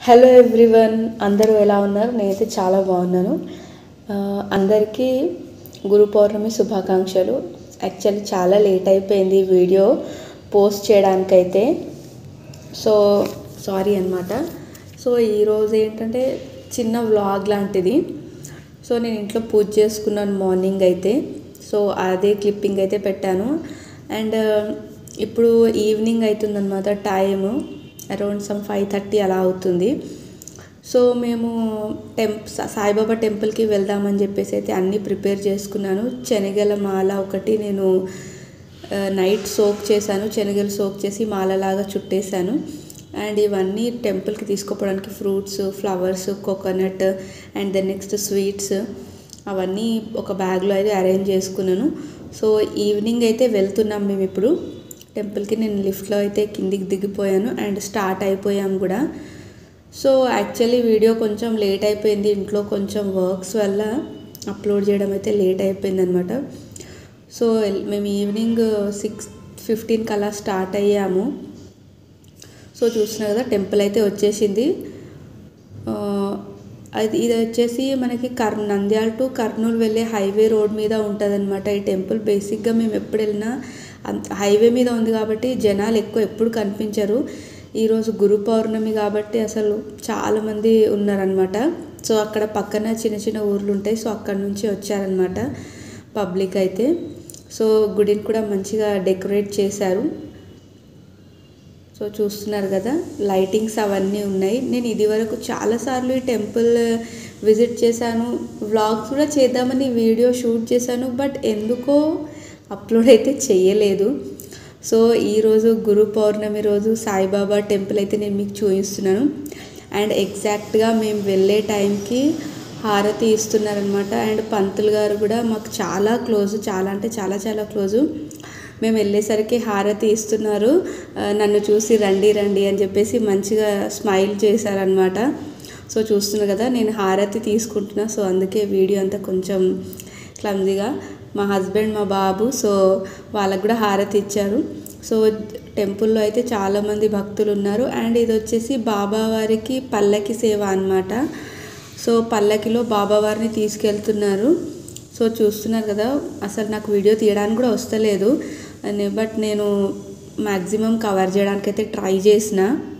hello everyone అందరూ ఎలా ఉన్నారు నేనైతే చాలా బాగున్నాను ఆ, అందరికీ గురు పౌర్ణమి శుభాకాంక్షలు యాక్చువల్లీ చాలా లేట్ అయిపోయింది ఈ వీడియో పోస్ట్ చేయడానికైతే సో సారీ అనమాట సో ఈరోజు ఏంటంటే చిన్న వ్లాగ్ లాంటిది సో నేను ఇంట్లో పూజ చేసుకున్నాను మార్నింగ్ అయితే సో అదే క్లిప్పింగ్ అయితే పెట్టాను అండ్ ఇప్పుడు ఈవినింగ్ అవుతుందన్నమాట time around some five thirty అలా అవుతుంది సో మేము టెంప్ సాయిబాబా టెంపుల్కి వెళ్దామని చెప్పేసి అయితే అన్నీ ప్రిపేర్ చేసుకున్నాను శనగల మాల ఒకటి నేను ఆ, నైట్ సోక్ చేశాను శనగలు సోక్ చేసి మాలలాగా చుట్టేశాను అండ్ ఇవన్నీ టెంపుల్కి తీసుకుపోవడానికి fruits flowers coconut and then next sweets అవన్నీ ఒక బ్యాగ్లో అయితే అరేంజ్ చేసుకున్నాను సో ఈవినింగ్ అయితే వెళ్తున్నాం మేము ఇప్పుడు టెంపుల్కి నేను లిఫ్ట్లో అయితే కిందికి దిగిపోయాను అండ్ స్టార్ట్ అయిపోయాం కూడా సో యాక్చువల్లీ వీడియో కొంచెం లేట్ అయిపోయింది ఇంట్లో కొంచెం వర్క్స్ వల్ల అప్లోడ్ చేయడం అయితే లేట్ అయిపోయింది అనమాట సో ఎల్- మేము ఈవినింగ్ సిక్స్ ఫిఫ్టీన్కి అలా స్టార్ట్ అయ్యాము సో చూస్తున్నారు కదా టెంపుల్ అయితే వచ్చేసింది ఆ, అది ఇది వచ్చేసి మనకి కర్ నంద్యాల టు కర్నూలు వెళ్ళే హైవే రోడ్ మీద ఉంటుందన్నమాట ఈ టెంపుల్ బేసిక్గా మేము ఎప్పుడు వెళ్ళినా అంత హైవే మీద ఉంది కాబట్టి జనాలు ఎక్కువ ఎప్పుడు కనిపించరు ఈరోజు గురు పౌర్ణమి కాబట్టి అసలు చాలామంది ఉన్నారనమాట సో అక్కడ పక్కన చిన్న చిన్న ఊర్లు ఉంటాయి సో అక్కడ నుంచి వచ్చారనమాట పబ్లిక్ అయితే సో గుడిని కూడా మంచిగా డెకరేట్ చేశారు సో చూస్తున్నారు కదా లైటింగ్స్ అవన్నీ ఉన్నాయి నేను ఇదివరకు చాలాసార్లు ఈ టెంపుల్ విజిట్ చేశాను వ్లాగ్స్ కూడా చేద్దామని వీడియో షూట్ చేశాను బట్ ఎందుకో అప్లోడ్ అయితే చేయలేదు సో ఈరోజు గురు పౌర్ణమి రోజు సాయిబాబా టెంపుల్ అయితే నేను మీకు చూపిస్తున్నాను అండ్ ఎగ్జాక్ట్గా మేము వెళ్ళే టైంకి హారతి ఇస్తున్నారనమాట అండ్ పంతులు గారు కూడా మాకు చాలా క్లోజ్ చాలా అంటే చాలా చాలా క్లోజు మేము వెళ్ళేసరికి హారతి ఇస్తున్నారు ఆ, నన్ను చూసి రండి రండి అని చెప్పేసి మంచిగా స్మైల్ చేశారనమాట సో చూస్తున్నారు కదా నేను హారతి తీసుకుంటున్నా సో అందుకే వీడియో అంతా కొంచెం క్లమ్జీగా మా హస్బెండ్ మా బాబు సో వాళ్ళకు కూడా హారతి ఇచ్చారు సో టెంపుల్లో అయితే చాలామంది భక్తులు ఉన్నారు అండ్ ఇది వచ్చేసి బాబావారికి పల్లకి సేవ అన్నమాట సో పల్లకిలో బాబావారిని తీసుకెళ్తున్నారు సో చూస్తున్నారు కదా అసలు నాకు వీడియో తీయడానికి కూడా వస్తలేదు అని బట్ నేను మ్యాక్సిమం కవర్ చేయడానికి అయితే ట్రై చేసిన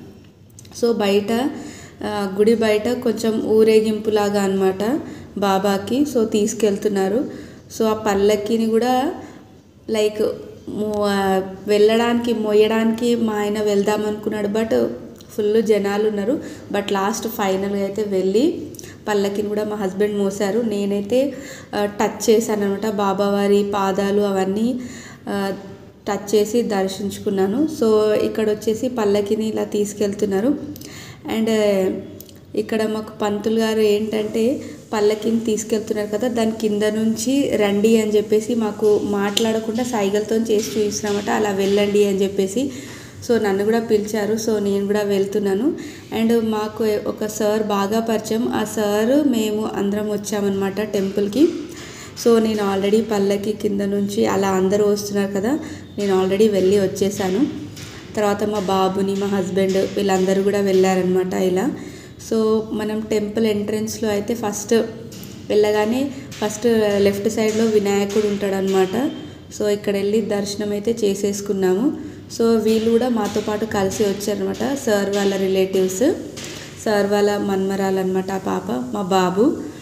సో బయట ఆ, గుడి బయట కొంచెం ఊరేగింపులాగా అనమాట బాబాకి సో తీసుకెళ్తున్నారు సో ఆ పల్లకిని కూడా లైక్ మో- ఆ, వెళ్ళడానికి మోయడానికి మా ఆయన వెళ్దాం అనుకున్నాడు బట్ ఫుల్ జనాలు ఉన్నారు బట్ లాస్ట్ ఫైనల్గా అయితే వెళ్ళి పల్లకిని కూడా మా హస్బెండ్ మోసారు నేనైతే ఆ, టచ్ చేశాను అనమాట బాబావారి పాదాలు అవన్నీ ఆ, టచ్ చేసి దర్శించుకున్నాను సో ఇక్కడ వచ్చేసి పల్లకిని ఇలా తీసుకెళ్తున్నారు అండ్ ఇక్కడ మాకు పంతులు గారు ఏంటంటే పల్లకిని తీసుకెళ్తున్నారు కదా దాని కింద నుంచి రండి అని చెప్పేసి మాకు మాట్లాడకుండా సైగలతో చేసి చూపిస్తున్నామట అలా వెళ్ళండి అని చెప్పేసి సో నన్ను కూడా పిలిచారు సో నేను కూడా వెళ్తున్నాను అండ్ మాకు ఒక సార్ బాగా పరిచయం ఆ సార్ మేము అందరం వచ్చామన్నమాట టెంపుల్కి సో నేను ఆల్రెడీ పల్లకి కింద నుంచి అలా అందరూ వస్తున్నారు కదా నేను ఆల్రెడీ వెళ్ళి వచ్చేసాను తర్వాత మా బాబుని మా హస్బెండ్ వీళ్ళందరూ కూడా వెళ్ళారనమాట ఇలా సో మనం టెంపుల్ ఎంట్రన్స్లో అయితే ఫస్ట్ వెళ్ళగానే ఫస్ట్ లెఫ్ట్ సైడ్లో వినాయకుడు ఉంటాడనమాట సో ఇక్కడ వెళ్ళి దర్శనం అయితే చేసేసుకున్నాము సో వీళ్ళు కూడా మాతో పాటు కలిసి వచ్చారనమాట సార్ వాళ్ళ రిలేటివ్స్ సార్ వాళ్ళ మన్మరాలు అనమాట ఆ పాప మా బాబు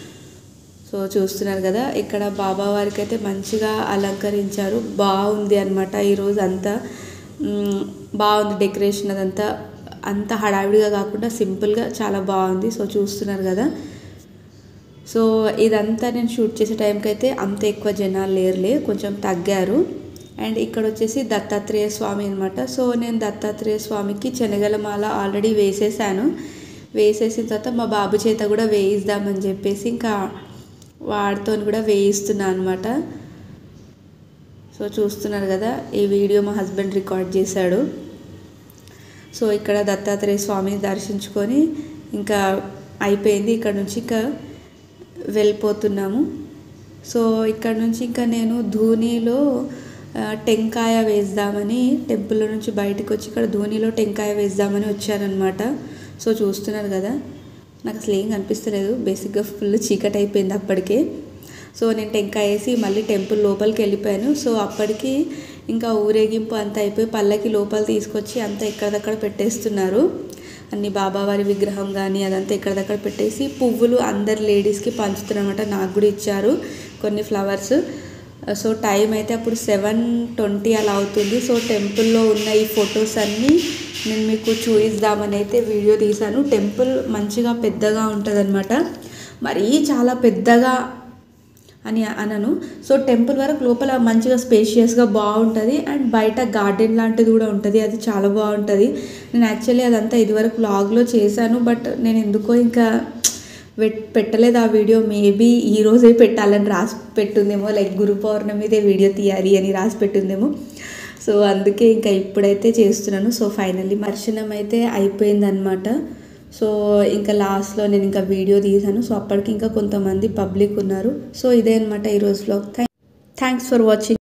సో చూస్తున్నారు కదా ఇక్కడ బాబా వారికి అయితే మంచిగా అలంకరించారు బాగుంది అనమాట ఈరోజు అంతా మ్, బాగుంది డెకరేషన్ అదంతా అంత హడావిడిగా కాకుండా సింపుల్గా చాలా బాగుంది సో చూస్తున్నారు కదా సో ఇదంతా నేను షూట్ చేసే టైంకి అయితే అంత ఎక్కువ జనాలు లేరులే కొంచెం తగ్గారు అండ్ ఇక్కడ వచ్చేసి దత్తాత్రేయ స్వామి అనమాట సో నేను దత్తాత్రేయ స్వామికి శనగల మాల ఆల్రెడీ వేసేసాను వేసేసిన తర్వాత మా బాబు చేత కూడా వేయిద్దామని చెప్పేసి ఇంకా వాడితో కూడా వేయిస్తున్నాను అనమాట సో చూస్తున్నారు కదా ఈ వీడియో మా హస్బెండ్ రికార్డ్ చేశాడు సో ఇక్కడ దత్తాత్రేయ స్వామిని దర్శించుకొని ఇంకా అయిపోయింది ఇక్కడ నుంచి ఇంకా వెళ్ళిపోతున్నాము సో ఇక్కడ నుంచి ఇంకా నేను ధూనిలో ఆ, టెంకాయ వేద్దామని టెంపుల్ నుంచి బయటకు వచ్చి ఇక్కడ ధూనిలో టెంకాయ వేద్దామని వచ్చానమాట సో చూస్తున్నారు కదా నాకు అసలు ఏం కనిపిస్తలేదు బేసిక్గా ఫుల్ చీకటి అయిపోయింది అప్పటికే సో నేను టెంకాయ వేసి మళ్ళీ టెంపుల్ లోపలికి వెళ్ళిపోయాను సో అప్పటికి ఇంకా ఊరేగింపు అంతా అయిపోయి పల్లకి లోపల తీసుకొచ్చి అంతా ఎక్కడిదక్కడ పెట్టేస్తున్నారు అన్ని బాబావారి విగ్రహం కానీ అదంతా ఎక్కడిదక్కడ పెట్టేసి పువ్వులు అందరు లేడీస్కి పంచుతున్నమాట నాకు కూడా ఇచ్చారు కొన్ని ఫ్లవర్స్ సో టైం అయితే అప్పుడు సెవెన్ ట్వంటీ అలా అవుతుంది సో టెంపుల్లో ఉన్న ఈ ఫొటోస్ అన్నీ నేను మీకు చూపిద్దామని అయితే వీడియో తీశాను టెంపుల్ మంచిగా పెద్దగా ఉంటుందన్నమాట మరీ చాలా పెద్దగా అని అనను సో టెంపుల్ వరకు లోపల మంచిగా స్పేషియస్గా బాగుంటుంది అండ్ బయట గార్డెన్ లాంటిది కూడా ఉంటుంది అది చాలా బాగుంటుంది నేను యాక్చువల్లీ అదంతా ఇదివరకు వ్లాగ్లో చేశాను బట్ నేను ఎందుకో ఇంకా వెట్ పెట్టలేదు ఆ వీడియో మేబీ ఈ రోజే పెట్టాలని రాసి పెట్టుందేమో లైక్ గురు పౌర్ణమిదే వీడియో తీయాలి అని రాసి పెట్టుందేమో సో అందుకే ఇంకా ఇప్పుడైతే చేస్తున్నాను సో ఫైనల్లీ దర్శనం అయితే అయిపోయిందనమాట సో ఇంకా లాస్ట్లో నేను ఇంకా వీడియో తీశాను సో అప్పటికి ఇంకా కొంతమంది పబ్లిక్ ఉన్నారు సో ఇదే అనమాట ఈరోజు vlog thank thanks for watching